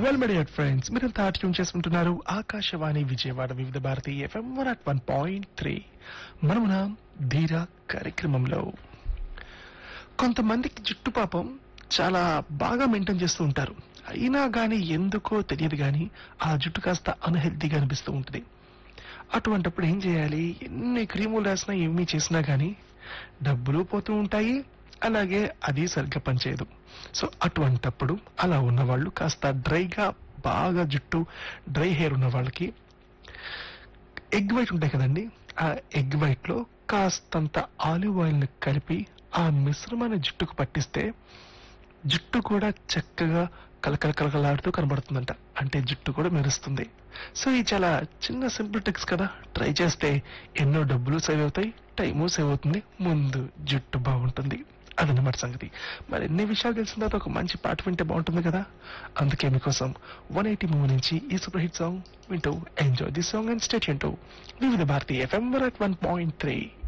well media friends మీరంతా tune చేసుకుంటున్నారు Akashvani Vijayawada Vividh Bharati FM one at one point three మనమున ధీర కార్యక్రమంలో కొంతమందికి జుట్టు పాపం చాలా బాగా మెయింటైన్ చేస్తూ ఉంటారు అయినా గానీ ఎందుకో తెలియదు గానీ ఆ జుట్టు కాస్త అన్హెల్తీగా అనిపిస్తూ ఉంటుంది అటువంటప్పుడు ఏం చేయాలి ఎన్ని క్రీములు రాసినా ఏమీ చేసినా గానీ డబ్బులు పోతూ ఉంటాయి అలాగే అది సరిగ్గా పనిచేయదు సో అటువంటప్పుడు అలా ఉన్న వాళ్ళు కాస్త డ్రైగా బాగా జుట్టు డ్రై హెయిర్ ఉన్న వాళ్ళకి ఎగ్ వైట్ ఉంటాయి కదండి ఆ ఎగ్ వైట్ లో కాస్తంత ఆలివ్ ఆయిల్ ని కలిపి ఆ మిశ్రమాన్ని జుట్టుకు పట్టిస్తే జుట్టు కూడా చక్కగా కలకల కలకలాడుతూ కనబడుతుందంట అంటే జుట్టు కూడా మెరుస్తుంది సో ఈ చాలా చిన్న సింపుల్ ట్రిక్స్ కదా ట్రై చేస్తే ఎన్నో డబ్బులు సేవ్ అవుతాయి టైము సేవ్ అవుతుంది ముందు జుట్టు బాగుంటుంది అదన్నమాట సంగతి మరి ఎన్ని విషయాలు తెలిసిన తర్వాత ఒక మంచి పాట వింటే బాగుంటుంది కదా అందుకే మీకోసం వన్ ఎయిటీ మూవీ నుంచి ఈ సూపర్ హిట్ సాంగ్ వింటూ enjoy the song and state వింటూ Vividh Bharati FM one point three